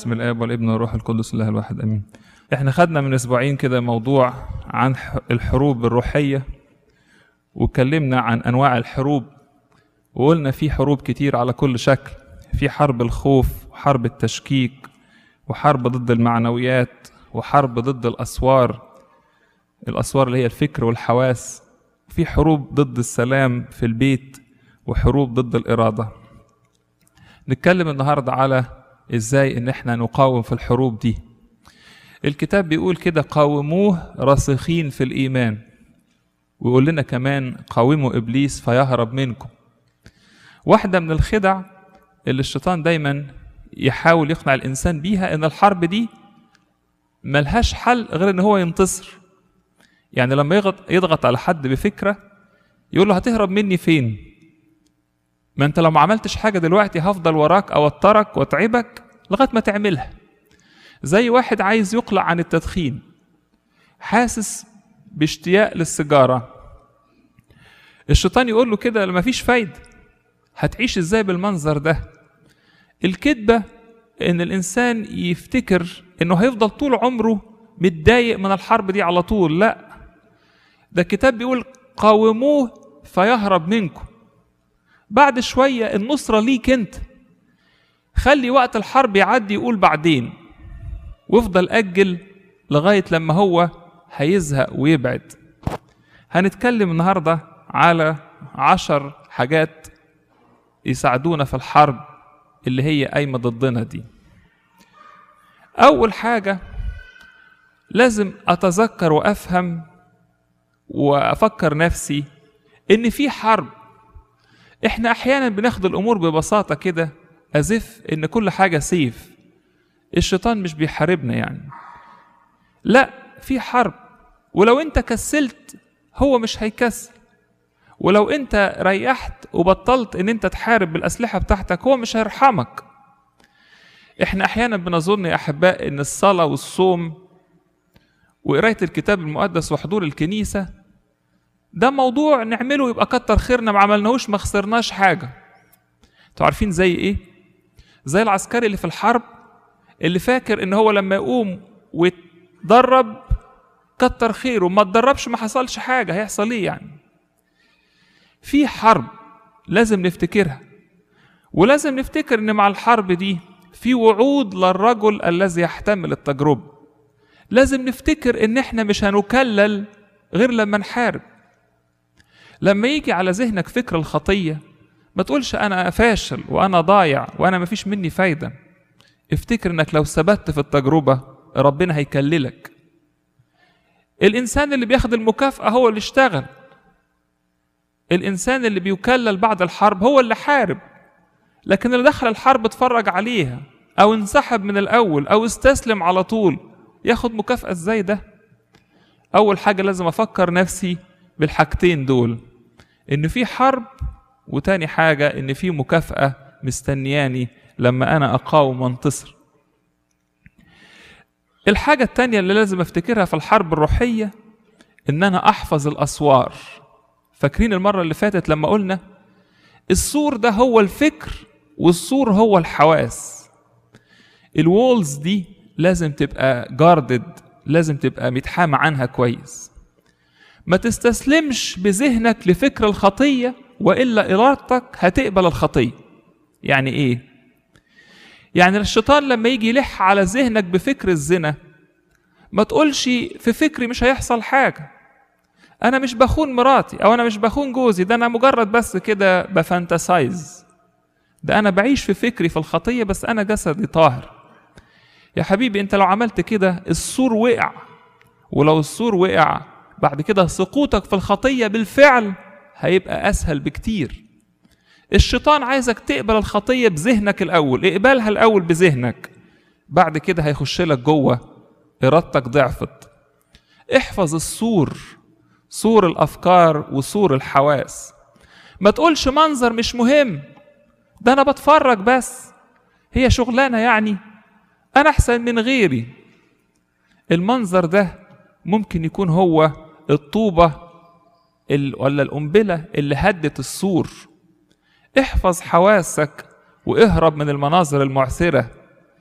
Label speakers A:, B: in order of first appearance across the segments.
A: بسم الاب والابن والروح القدس الله الواحد امين احنا خدنا من اسبوعين كده موضوع عن ح- الحروب الروحيه واتكلمنا عن انواع الحروب وقلنا في حروب كتير على كل شكل في حرب الخوف وحرب التشكيك وحرب ضد المعنويات وحرب ضد الاسوار الاسوار اللي هي الفكر والحواس في حروب ضد السلام في البيت وحروب ضد الاراده نتكلم النهارده على ازاي ان احنا نقاوم في الحروب دي الكتاب بيقول كده قاوموه راسخين في الايمان ويقول لنا كمان قاوموا ابليس فيهرب منكم واحده من الخدع اللي الشيطان دايما يحاول يقنع الانسان بيها ان الحرب دي ملهاش حل غير ان هو ينتصر يعني لما يضغط يضغط على حد بفكره يقول له هتهرب مني فين ما انت لو ما عملتش حاجه دلوقتي هفضل وراك اوترك واتعبك لغايه ما تعملها زي واحد عايز يقلع عن التدخين حاسس باشتياق للسيجاره الشيطان يقول له كده ما فيش فايده هتعيش ازاي بالمنظر ده الكذبه ان الانسان يفتكر انه هيفضل طول عمره متضايق من الحرب دي على طول لا ده الكتاب بيقول قاوموه فيهرب منكم بعد شوية النصرة ليك انت خلي وقت الحرب يعدي يقول بعدين وافضل أجل لغاية لما هو هيزهق ويبعد هنتكلم النهاردة على عشر حاجات يساعدونا في الحرب اللي هي قايمة ضدنا دي أول حاجة لازم أتذكر وأفهم وأفكر نفسي إن في حرب احنا احيانا بناخد الامور ببساطه كده ازف ان كل حاجه سيف الشيطان مش بيحاربنا يعني لا في حرب ولو انت كسلت هو مش هيكسل ولو انت ريحت وبطلت ان انت تحارب بالاسلحه بتاعتك هو مش هيرحمك احنا احيانا بنظن يا احباء ان الصلاه والصوم وقرايه الكتاب المقدس وحضور الكنيسه ده موضوع نعمله يبقى كتر خيرنا ما عملناهوش ما خسرناش حاجه انتوا عارفين زي ايه زي العسكري اللي في الحرب اللي فاكر ان هو لما يقوم ويتدرب كتر خيره ما اتدربش ما حصلش حاجه هيحصل ايه يعني في حرب لازم نفتكرها ولازم نفتكر ان مع الحرب دي في وعود للرجل الذي يحتمل التجربه لازم نفتكر ان احنا مش هنكلل غير لما نحارب لما يجي على ذهنك فكر الخطية ما تقولش أنا فاشل وأنا ضايع وأنا مفيش مني فايدة افتكر إنك لو ثبت في التجربة ربنا هيكللك الإنسان اللي بياخد المكافأة هو اللي اشتغل الإنسان اللي بيكلل بعد الحرب هو اللي حارب لكن اللي دخل الحرب اتفرج عليها أو انسحب من الأول أو استسلم على طول ياخد مكافأة ازاي ده أول حاجة لازم أفكر نفسي بالحاجتين دول ان في حرب وتاني حاجة ان في مكافأة مستنياني لما انا اقاوم وانتصر الحاجة التانية اللي لازم افتكرها في الحرب الروحية ان انا احفظ الاسوار فاكرين المرة اللي فاتت لما قلنا السور ده هو الفكر والسور هو الحواس الوولز دي لازم تبقى جاردد لازم تبقى متحامى عنها كويس ما تستسلمش بذهنك لفكر الخطية وإلا إرادتك هتقبل الخطية يعني إيه؟ يعني الشيطان لما يجي يلح على ذهنك بفكر الزنا ما تقولش في فكري مش هيحصل حاجة أنا مش بخون مراتي أو أنا مش بخون جوزي ده أنا مجرد بس كده بفانتسايز ده أنا بعيش في فكري في الخطية بس أنا جسدي طاهر يا حبيبي أنت لو عملت كده السور وقع ولو السور وقع بعد كده سقوطك في الخطية بالفعل هيبقى أسهل بكتير الشيطان عايزك تقبل الخطية بذهنك الأول اقبلها الأول بذهنك بعد كده هيخش لك جوه إرادتك ضعفت احفظ السور سور الأفكار وسور الحواس ما تقولش منظر مش مهم ده أنا بتفرج بس هي شغلانة يعني أنا أحسن من غيري المنظر ده ممكن يكون هو الطوبة ال- ولا القنبلة اللي هدت السور احفظ حواسك واهرب من المناظر المعثرة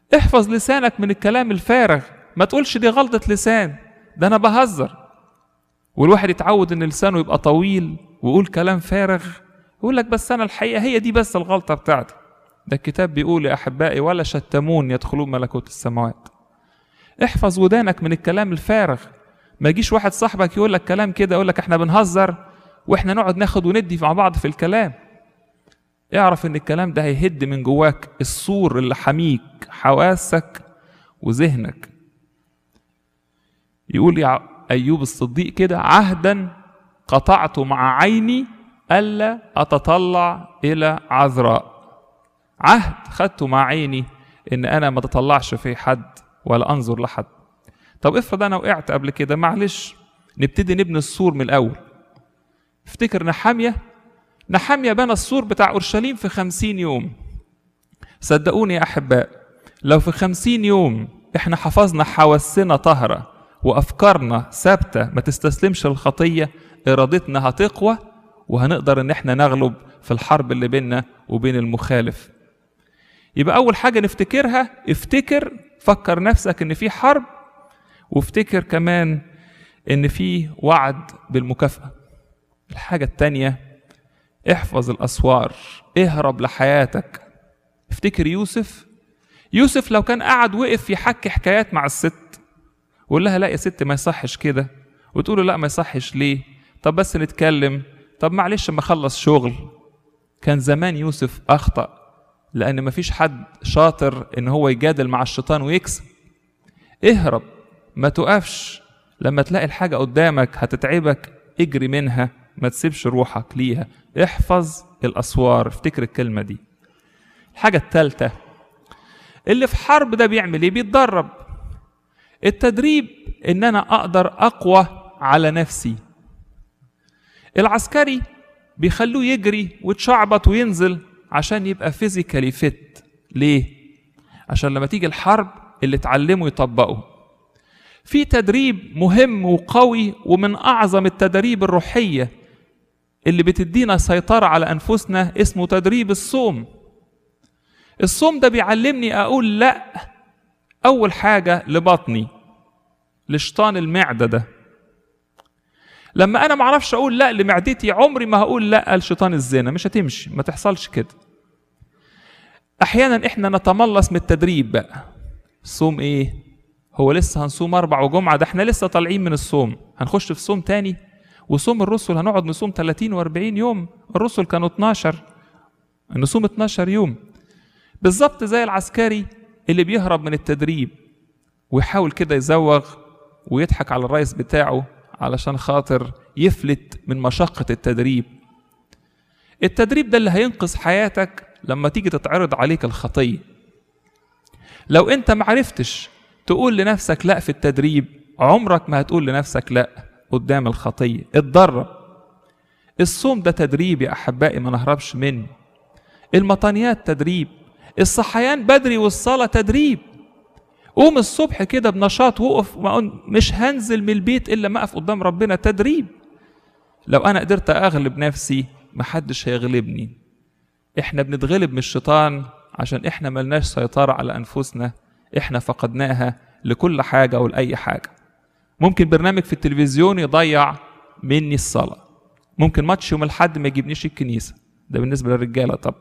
A: احفظ لسانك من الكلام الفارغ ما تقولش دي غلطة لسان ده أنا بهزر والواحد يتعود إن لسانه يبقى طويل ويقول كلام فارغ يقول لك بس أنا الحقيقة هي دي بس الغلطة بتاعتي ده الكتاب بيقول يا أحبائي ولا شتمون يدخلون ملكوت السماوات احفظ ودانك من الكلام الفارغ ما يجيش واحد صاحبك يقول لك كلام كده يقول لك احنا بنهزر واحنا نقعد ناخد وندي مع بعض في الكلام اعرف ان الكلام ده هيهد من جواك السور اللي حميك حواسك وذهنك يقول يا ايوب الصديق كده عهدا قطعت مع عيني الا اتطلع الى عذراء عهد خدته مع عيني ان انا ما اتطلعش في حد ولا انظر لحد طب افرض انا وقعت قبل كده معلش نبتدي نبني السور من الاول افتكر نحاميه نحاميه بنى السور بتاع اورشليم في خمسين يوم صدقوني يا احباء لو في خمسين يوم احنا حفظنا حواسنا طهره وافكارنا ثابته ما تستسلمش للخطيه ارادتنا هتقوى وهنقدر ان احنا نغلب في الحرب اللي بيننا وبين المخالف يبقى اول حاجه نفتكرها افتكر فكر نفسك ان في حرب وافتكر كمان ان في وعد بالمكافاه الحاجه التانيه احفظ الاسوار اهرب لحياتك افتكر يوسف يوسف لو كان قعد وقف يحكي حكايات مع الست ويقول لها لا يا ست ما يصحش كده وتقول له لا ما يصحش ليه طب بس نتكلم طب معلش ما اخلص شغل كان زمان يوسف اخطأ لان مفيش حد شاطر ان هو يجادل مع الشيطان ويكسب اهرب ما تقفش لما تلاقي الحاجة قدامك هتتعبك اجري منها ما تسيبش روحك ليها احفظ الأسوار افتكر الكلمة دي الحاجة التالتة اللي في حرب ده بيعمل ايه بيتدرب التدريب ان انا اقدر اقوى على نفسي العسكري بيخلوه يجري وتشعبط وينزل عشان يبقى فيزيكالي فيت ليه عشان لما تيجي الحرب اللي اتعلمه يطبقه في تدريب مهم وقوي ومن اعظم التدريب الروحيه اللي بتدينا سيطره على انفسنا اسمه تدريب الصوم الصوم ده بيعلمني اقول لا اول حاجه لبطني لشيطان المعده ده لما انا معرفش اقول لا لمعدتي عمري ما هقول لا لشيطان الزنا مش هتمشي ما تحصلش كده احيانا احنا نتملص من التدريب بقى الصوم ايه هو لسه هنصوم اربع وجمعه ده احنا لسه طالعين من الصوم هنخش في صوم تاني وصوم الرسل هنقعد نصوم 30 و40 يوم الرسل كانوا 12 نصوم 12 يوم بالظبط زي العسكري اللي بيهرب من التدريب ويحاول كده يزوغ ويضحك على الرئيس بتاعه علشان خاطر يفلت من مشقة التدريب التدريب ده اللي هينقذ حياتك لما تيجي تتعرض عليك الخطية لو انت معرفتش تقول لنفسك لا في التدريب عمرك ما هتقول لنفسك لا قدام الخطية اتدرب الصوم ده تدريب يا أحبائي ما نهربش منه المطانيات تدريب الصحيان بدري والصلاة تدريب قوم الصبح كده بنشاط وقف مش هنزل من البيت الا ما اقف قدام ربنا تدريب لو انا قدرت اغلب نفسي محدش هيغلبني احنا بنتغلب من الشيطان عشان احنا ملناش سيطرة على انفسنا احنا فقدناها لكل حاجة ولأي حاجة ممكن برنامج في التلفزيون يضيع مني الصلاة ممكن ماتش يوم الحد ما يجيبنيش الكنيسة ده بالنسبة للرجالة طب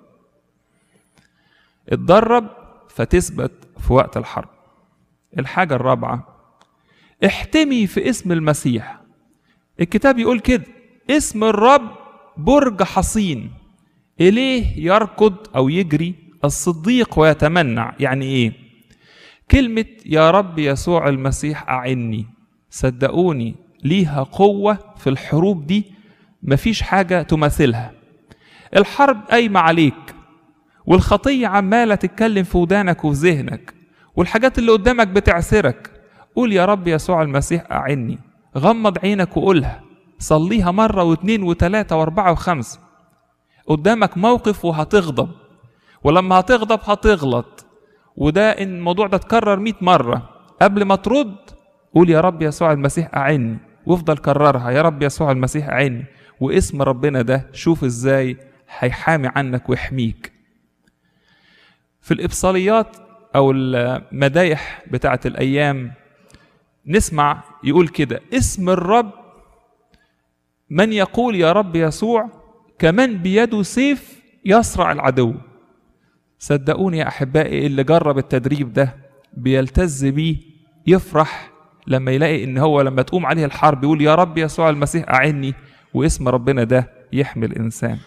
A: اتدرب فتثبت في وقت الحرب الحاجة الرابعة احتمي في اسم المسيح الكتاب يقول كده اسم الرب برج حصين إليه يركض أو يجري الصديق ويتمنع يعني إيه كلمة يا رب يسوع المسيح أعني صدقوني ليها قوة في الحروب دي مفيش حاجة تماثلها الحرب قايمة عليك والخطية عمالة تتكلم في ودانك وفي ذهنك والحاجات اللي قدامك بتعسرك قول يا رب يسوع المسيح أعني غمض عينك وقولها صليها مرة واثنين وثلاثة واربعة وخمسة قدامك موقف وهتغضب ولما هتغضب هتغلط وده ان الموضوع ده اتكرر مئة مرة قبل ما ترد قول يا رب يسوع المسيح أعني وافضل كررها يا رب يسوع المسيح أعني واسم ربنا ده شوف ازاي هيحامي عنك ويحميك في الإبصاليات او المدايح بتاعه الايام نسمع يقول كده اسم الرب من يقول يا رب يسوع كمن بيده سيف يصرع العدو صدقوني يا احبائي اللي جرب التدريب ده بيلتز بيه يفرح لما يلاقي ان هو لما تقوم عليه الحرب يقول يا رب يسوع المسيح اعني واسم ربنا ده يحمي الانسان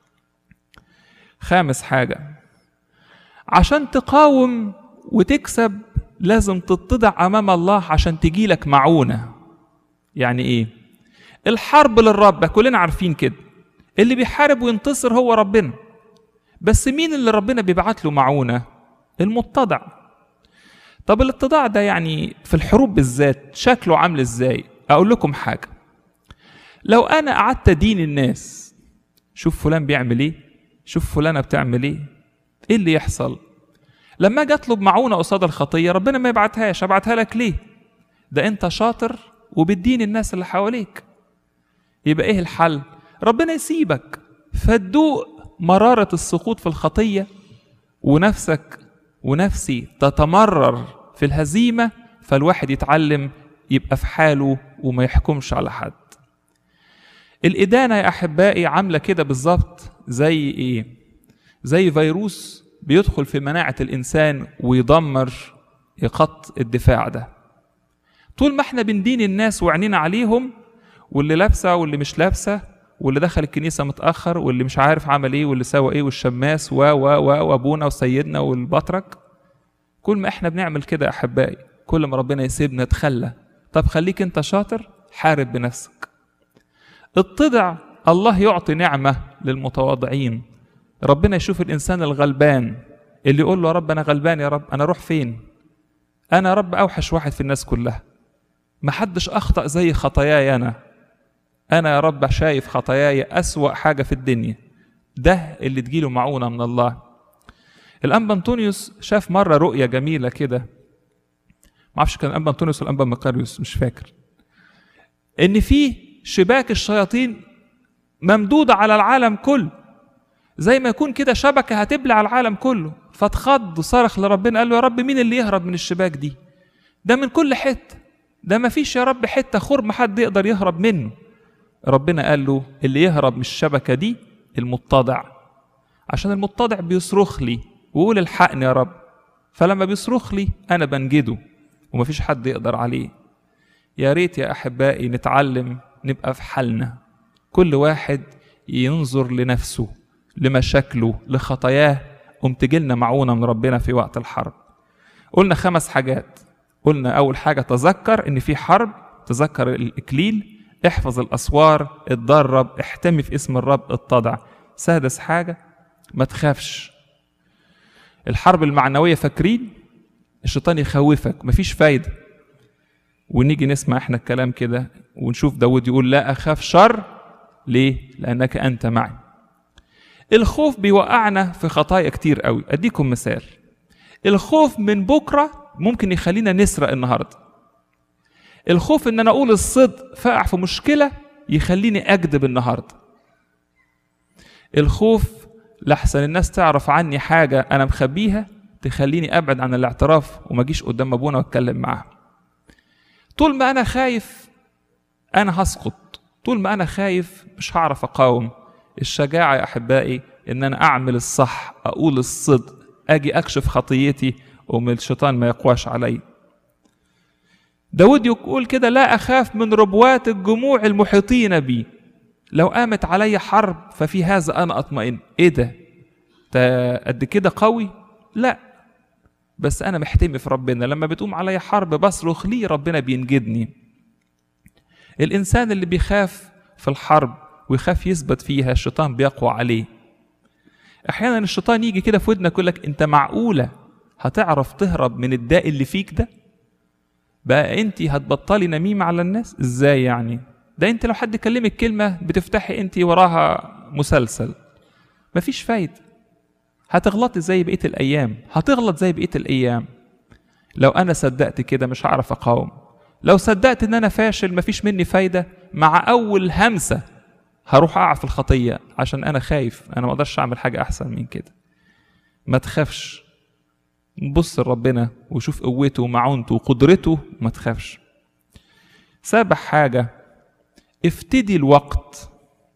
A: خامس حاجه عشان تقاوم وتكسب لازم تتضع امام الله عشان تجيلك معونه يعني ايه الحرب للرب كلنا عارفين كده اللي بيحارب وينتصر هو ربنا بس مين اللي ربنا بيبعت له معونه المتضع طب الاتضاع ده يعني في الحروب بالذات شكله عامل ازاي اقول لكم حاجه لو انا قعدت ادين الناس شوف فلان بيعمل ايه شوف فلانه بتعمل ايه ايه اللي يحصل لما اجي اطلب معونه قصاد الخطيه ربنا ما يبعتهاش ابعتها لك ليه ده انت شاطر وبتدين الناس اللي حواليك يبقى ايه الحل ربنا يسيبك فتدوق مراره السقوط في الخطيه ونفسك ونفسي تتمرر في الهزيمه فالواحد يتعلم يبقى في حاله وما يحكمش على حد الإدانة يا أحبائي عاملة كده بالظبط زي إيه؟ زي فيروس بيدخل في مناعة الإنسان ويدمر يقط الدفاع ده طول ما احنا بندين الناس وعنينا عليهم واللي لابسة واللي مش لابسة واللي دخل الكنيسة متأخر واللي مش عارف عمل ايه واللي سوى ايه والشماس و و و وابونا وسيدنا والبطرك كل ما احنا بنعمل كده يا احبائي كل ما ربنا يسيبنا نتخلى طب خليك انت شاطر حارب بنفسك اتضع الله يعطي نعمة للمتواضعين ربنا يشوف الإنسان الغلبان اللي يقول له يا رب أنا غلبان يا رب أنا أروح فين أنا يا رب أوحش واحد في الناس كلها محدش أخطأ زي خطاياي أنا أنا يا رب شايف خطاياي أسوأ حاجة في الدنيا ده اللي تجيله معونة من الله الأنبا أنطونيوس شاف مرة رؤية جميلة كده معرفش كان الأنبا أنطونيوس ولا الأنبا مقاريوس مش فاكر إن في شباك الشياطين ممدودة على العالم كله زي ما يكون كده شبكة هتبلع العالم كله فاتخض وصرخ لربنا قال له يا رب مين اللي يهرب من الشباك دي ده من كل حتة ده ما فيش يا رب حتة خرم حد يقدر يهرب منه ربنا قال له اللي يهرب من الشبكة دي المتضع عشان المتضع بيصرخ لي ويقول الحقني يا رب فلما بيصرخ لي أنا بنجده ومفيش حد يقدر عليه يا ريت يا أحبائي نتعلم نبقى في حالنا كل واحد ينظر لنفسه لمشاكله لخطاياه قم تجيلنا معونة من ربنا في وقت الحرب قلنا خمس حاجات قلنا أول حاجة تذكر إن في حرب تذكر الإكليل احفظ الأسوار اتدرب احتمي في اسم الرب اتضع سادس حاجة ما تخافش الحرب المعنوية فاكرين الشيطان يخوفك مفيش فايدة ونيجي نسمع احنا الكلام كده ونشوف داود يقول لا أخاف شر ليه؟ لأنك أنت معي الخوف بيوقعنا في خطايا كتير قوي أديكم مثال الخوف من بكرة ممكن يخلينا نسرق النهاردة الخوف ان انا اقول الصدق فاقع في مشكلة يخليني اكذب النهاردة الخوف لحسن الناس تعرف عني حاجة انا مخبيها تخليني ابعد عن الاعتراف وما اجيش قدام ابونا واتكلم معاه طول ما انا خايف انا هسقط طول ما انا خايف مش هعرف اقاوم الشجاعة يا احبائي ان انا اعمل الصح اقول الصدق اجي اكشف خطيتي ومن الشيطان ما يقواش علي داود يقول كده لا أخاف من ربوات الجموع المحيطين بي لو قامت علي حرب ففي هذا أنا أطمئن إيه ده قد كده قوي لا بس أنا محتمي في ربنا لما بتقوم علي حرب بصرخ ليه ربنا بينجدني الإنسان اللي بيخاف في الحرب ويخاف يثبت فيها الشيطان بيقوى عليه أحيانا الشيطان يجي كده في ودنك يقول لك أنت معقولة هتعرف تهرب من الداء اللي فيك ده بقى انت هتبطلي نميمة على الناس ازاي يعني ده انت لو حد كلمك كلمة بتفتحي انت وراها مسلسل مفيش فايدة هتغلطي زي بقية الأيام هتغلط زي بقية الأيام لو أنا صدقت كده مش هعرف أقاوم لو صدقت إن أنا فاشل مفيش مني فايدة مع أول همسة هروح أقع في الخطية عشان أنا خايف أنا ما أقدرش أعمل حاجة أحسن من كده ما تخافش بص لربنا وشوف قوته ومعونته وقدرته ما تخافش سابع حاجة افتدي الوقت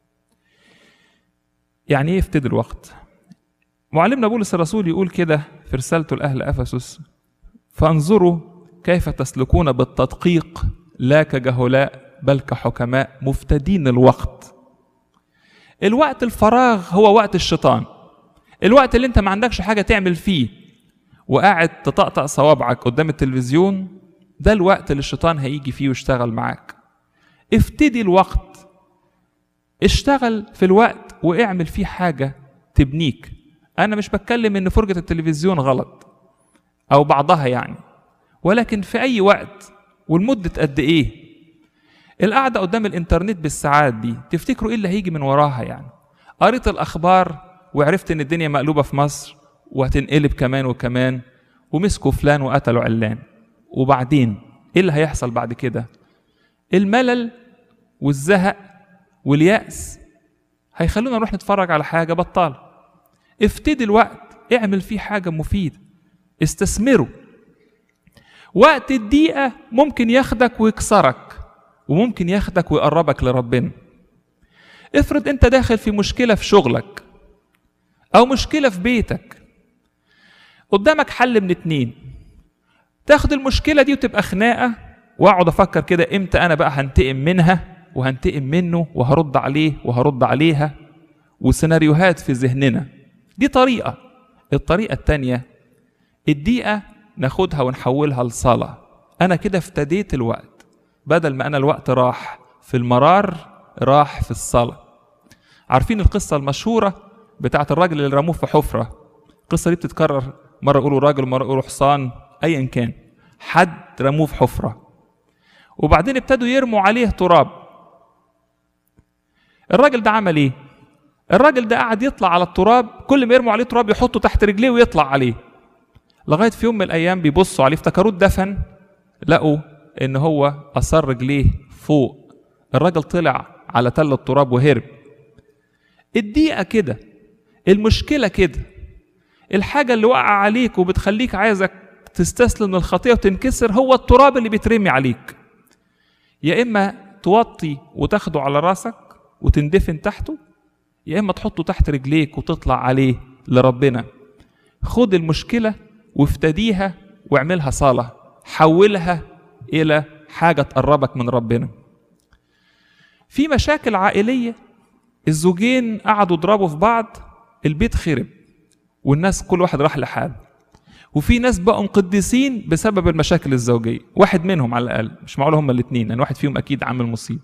A: يعني ايه افتدي الوقت معلمنا بولس الرسول يقول كده في رسالته لأهل أفسس فانظروا كيف تسلكون بالتدقيق لا كجهلاء بل كحكماء مفتدين الوقت الوقت الفراغ هو وقت الشيطان الوقت اللي انت ما عندكش حاجة تعمل فيه وقاعد تطقطق صوابعك قدام التلفزيون ده الوقت اللي الشيطان هيجي فيه ويشتغل معاك افتدي الوقت اشتغل في الوقت واعمل فيه حاجة تبنيك انا مش بتكلم ان فرجة التلفزيون غلط او بعضها يعني ولكن في اي وقت والمدة قد ايه القعدة قدام الانترنت بالساعات دي تفتكروا ايه اللي هيجي من وراها يعني قريت الاخبار وعرفت ان الدنيا مقلوبة في مصر وهتنقلب كمان وكمان ومسكوا فلان وقتلوا علان وبعدين ايه اللي هيحصل بعد كده الملل والزهق واليأس هيخلونا نروح نتفرج على حاجة بطالة افتدي الوقت اعمل فيه حاجة مفيدة استثمره وقت الدقيقة ممكن ياخدك ويكسرك وممكن ياخدك ويقربك لربنا افرض انت داخل في مشكلة في شغلك او مشكلة في بيتك قدامك حل من اتنين تاخد المشكلة دي وتبقى خناقة واقعد افكر كده امتى انا بقى هنتقم منها وهنتقم منه وهرد عليه وهرد عليها وسيناريوهات في ذهننا دي طريقة الطريقة التانية الدقيقة ناخدها ونحولها لصلاة أنا كده افتديت الوقت بدل ما أنا الوقت راح في المرار راح في الصلاة عارفين القصة المشهورة بتاعت الراجل اللي رموه في حفرة القصة دي بتتكرر مرة يقولوا راجل مرة يقولوا حصان أيا كان حد رموه في حفرة وبعدين ابتدوا يرموا عليه تراب الراجل ده عمل ايه الراجل ده قعد يطلع على التراب كل ما يرموا عليه تراب يحطه تحت رجليه ويطلع عليه لغايه في يوم من الايام بيبصوا عليه افتكروه اتدفن لقوا ان هو اثر رجليه فوق الراجل طلع على تل التراب وهرب الدقيقه كده المشكله كده الحاجه اللي وقع عليك وبتخليك عايزك تستسلم للخطيه وتنكسر هو التراب اللي بيترمي عليك يا اما توطي وتاخده على راسك وتندفن تحته يا اما تحطه تحت رجليك وتطلع عليه لربنا خد المشكله وافتديها واعملها صلاه حولها الى حاجه تقربك من ربنا في مشاكل عائليه الزوجين قعدوا يضربوا في بعض البيت خرب والناس كل واحد راح لحاله وفي ناس بقوا مقدسين بسبب المشاكل الزوجيه واحد منهم على الاقل مش معقول هما الاثنين لان واحد فيهم اكيد عامل مصيبه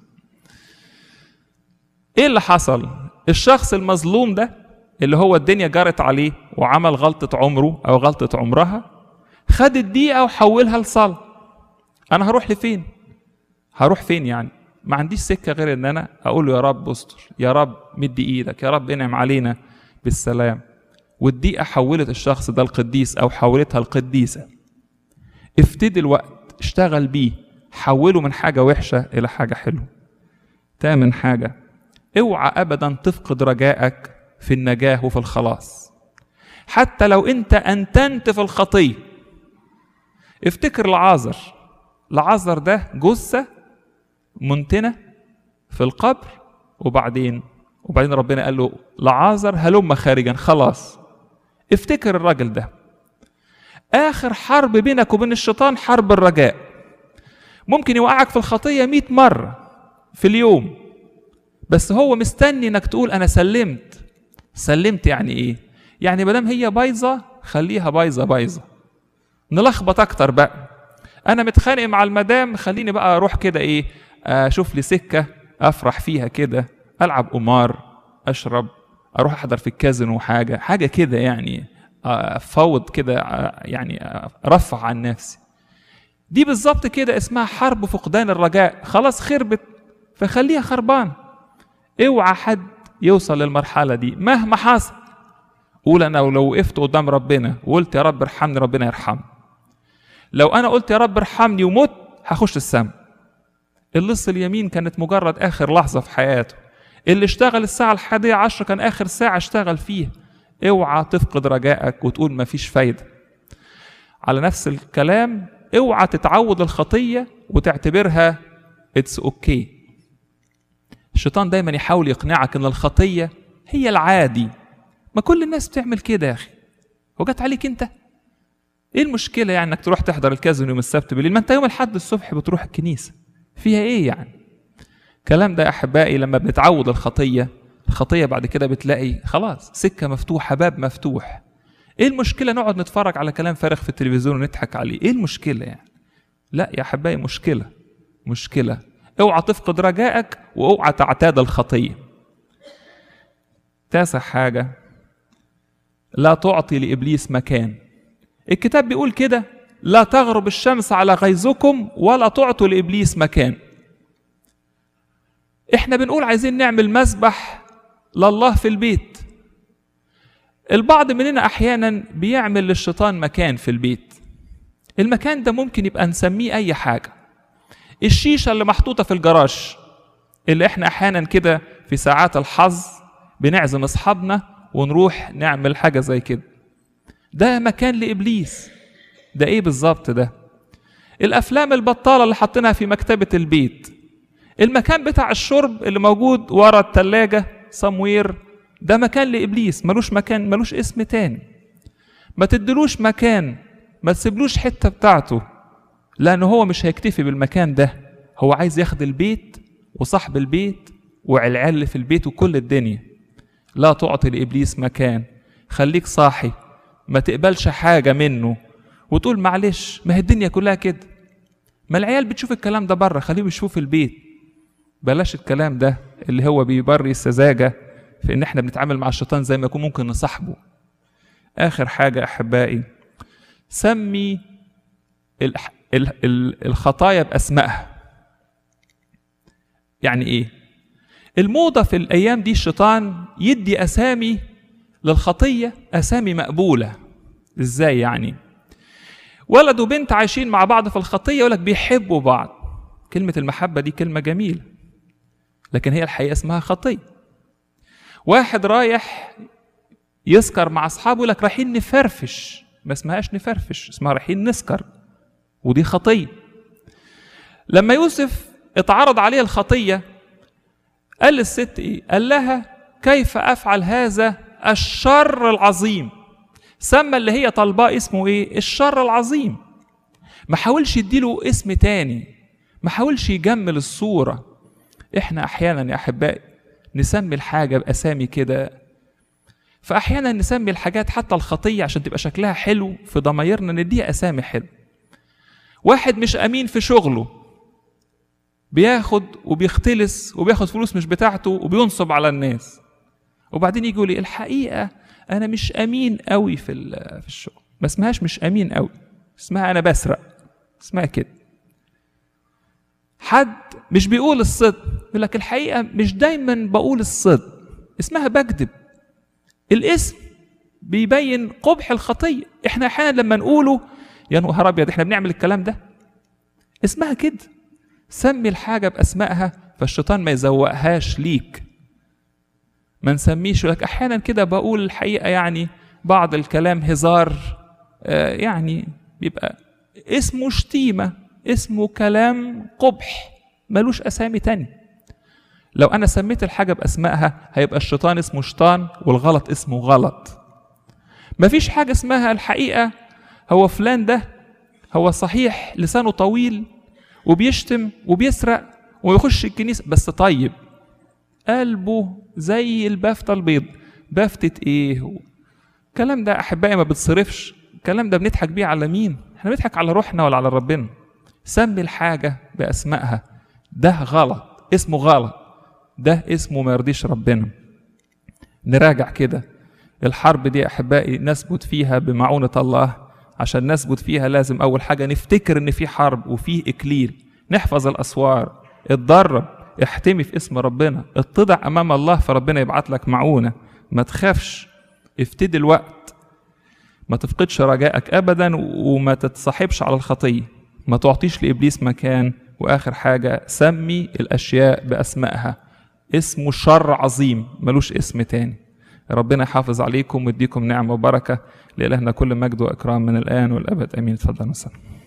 A: ايه اللي حصل الشخص المظلوم ده اللي هو الدنيا جرت عليه وعمل غلطة عمره أو غلطة عمرها خد الدقيقة وحولها لصلاة أنا هروح لفين؟ هروح فين يعني؟ ما عنديش سكة غير إن أنا أقول له يا رب استر يا رب مد إيدك يا رب انعم علينا بالسلام والدقيقة حولت الشخص ده القديس أو حولتها القديسة افتدي الوقت اشتغل بيه حوله من حاجة وحشة إلى حاجة حلوة تامن حاجة اوعى ابدا تفقد رجائك في النجاه وفي الخلاص حتى لو انت انتنت في الخطيه افتكر العازر العازر ده جثه منتنه في القبر وبعدين وبعدين ربنا قال له لعازر هلم خارجا خلاص افتكر الراجل ده اخر حرب بينك وبين الشيطان حرب الرجاء ممكن يوقعك في الخطيه مئة مره في اليوم بس هو مستني انك تقول انا سلمت سلمت يعني ايه يعني مادام هي بايظه خليها بايظه بايظه نلخبط اكتر بقى انا متخانق مع المدام خليني بقى اروح كده ايه اشوف لي سكه افرح فيها كده العب قمار اشرب اروح احضر في الكازينو حاجه حاجه كده يعني افوض كده يعني ارفع عن نفسي دي بالظبط كده اسمها حرب فقدان الرجاء خلاص خربت فخليها خربان اوعى حد يوصل للمرحله دي مهما حصل قول انا لو وقفت قدام ربنا وقلت يا رب ارحمني ربنا يرحمني لو انا قلت يا رب ارحمني ومت هخش السما اللص اليمين كانت مجرد اخر لحظه في حياته اللي اشتغل الساعه الحادية عشر كان اخر ساعه اشتغل فيها اوعى تفقد رجائك وتقول مفيش فايده على نفس الكلام اوعى تتعود الخطيه وتعتبرها اتس اوكي okay. الشيطان دايما يحاول يقنعك ان الخطيه هي العادي ما كل الناس بتعمل كده يا اخي هو جت عليك انت ايه المشكله يعني انك تروح تحضر الكازون يوم السبت بالليل ما انت يوم الاحد الصبح بتروح الكنيسه فيها ايه يعني الكلام ده يا احبائي لما بنتعود الخطيه الخطيه بعد كده بتلاقي خلاص سكه مفتوحه باب مفتوح ايه المشكله نقعد نتفرج على كلام فارغ في التلفزيون ونضحك عليه ايه المشكله يعني لا يا احبائي مشكله مشكله اوعى تفقد رجائك واوعى تعتاد الخطيه تاسع حاجه لا تعطي لابليس مكان الكتاب بيقول كده لا تغرب الشمس على غيظكم ولا تعطوا لابليس مكان احنا بنقول عايزين نعمل مسبح لله في البيت البعض مننا احيانا بيعمل للشيطان مكان في البيت المكان ده ممكن يبقى نسميه اي حاجه الشيشه اللي محطوطه في الجراج اللي احنا احيانا كده في ساعات الحظ بنعزم اصحابنا ونروح نعمل حاجه زي كده ده مكان لابليس ده ايه بالظبط ده الافلام البطاله اللي حاطينها في مكتبه البيت المكان بتاع الشرب اللي موجود ورا التلاجة سموير ده مكان لابليس ملوش مكان ملوش اسم تاني ما تدلوش مكان ما تسيبلوش حته بتاعته لان هو مش هيكتفي بالمكان ده هو عايز ياخد البيت وصاحب البيت والعيال اللي في البيت وكل الدنيا لا تعطي لابليس مكان خليك صاحي ما تقبلش حاجه منه وتقول معلش ما هي الدنيا كلها كده ما العيال بتشوف الكلام ده بره خليهم يشوفوا في البيت بلاش الكلام ده اللي هو بيبري السذاجه في ان احنا بنتعامل مع الشيطان زي ما يكون ممكن نصاحبه اخر حاجه احبائي سمي الح... ال... ال... الخطايا باسمائها يعني ايه الموضه في الايام دي الشيطان يدي اسامي للخطيه اسامي مقبوله ازاي يعني ولد وبنت عايشين مع بعض في الخطيه يقول لك بيحبوا بعض كلمه المحبه دي كلمه جميله لكن هي الحقيقه اسمها خطيه واحد رايح يسكر مع اصحابه يقول لك رايحين نفرفش ما اسمهاش نفرفش اسمها رايحين نسكر ودي خطيه لما يوسف اتعرض عليه الخطيه قال للست ايه قال لها كيف افعل هذا الشر العظيم سمى اللي هي طالباه اسمه ايه الشر العظيم ما حاولش يديله اسم تاني ما حاولش يجمل الصوره احنا احيانا يا احبائي نسمي الحاجه باسامي كده فاحيانا نسمي الحاجات حتى الخطيه عشان تبقى شكلها حلو في ضمايرنا نديها اسامي حلو واحد مش امين في شغله بياخد وبيختلس وبياخد فلوس مش بتاعته وبينصب على الناس وبعدين يجي لي الحقيقه انا مش امين قوي في في الشغل ما اسمهاش مش امين قوي اسمها انا بسرق اسمها كده حد مش بيقول الصدق يقول لك الحقيقه مش دايما بقول الصدق اسمها بكذب الاسم بيبين قبح الخطيه احنا احيانا لما نقوله يا نهار ابيض احنا بنعمل الكلام ده اسمها كده سمي الحاجه باسمائها فالشيطان ما يزوقهاش ليك ما نسميش لك احيانا كده بقول الحقيقه يعني بعض الكلام هزار آه يعني بيبقى اسمه شتيمه اسمه كلام قبح ملوش اسامي تاني لو انا سميت الحاجه باسمائها هيبقى الشيطان اسمه شيطان والغلط اسمه غلط مفيش حاجه اسمها الحقيقه هو فلان ده هو صحيح لسانه طويل وبيشتم وبيسرق ويخش الكنيسه بس طيب قلبه زي البافتة البيض بافتة ايه هو الكلام ده احبائي ما بتصرفش الكلام ده بنضحك بيه على مين احنا بنضحك على روحنا ولا على ربنا سمي الحاجة بأسمائها ده غلط اسمه غلط ده اسمه ما يرضيش ربنا نراجع كده الحرب دي احبائي نثبت فيها بمعونة الله عشان نثبت فيها لازم اول حاجة نفتكر ان في حرب وفيه اكليل نحفظ الاسوار اتدرب احتمي في اسم ربنا اتضع امام الله فربنا يبعت لك معونه ما تخافش افتدي الوقت ما تفقدش رجائك ابدا وما تتصاحبش على الخطيه ما تعطيش لابليس مكان واخر حاجه سمي الاشياء باسمائها اسمه شر عظيم ملوش اسم تاني ربنا يحافظ عليكم ويديكم نعمة وبركة لإلهنا كل مجد وإكرام من الآن والأبد آمين اتفضل مثلا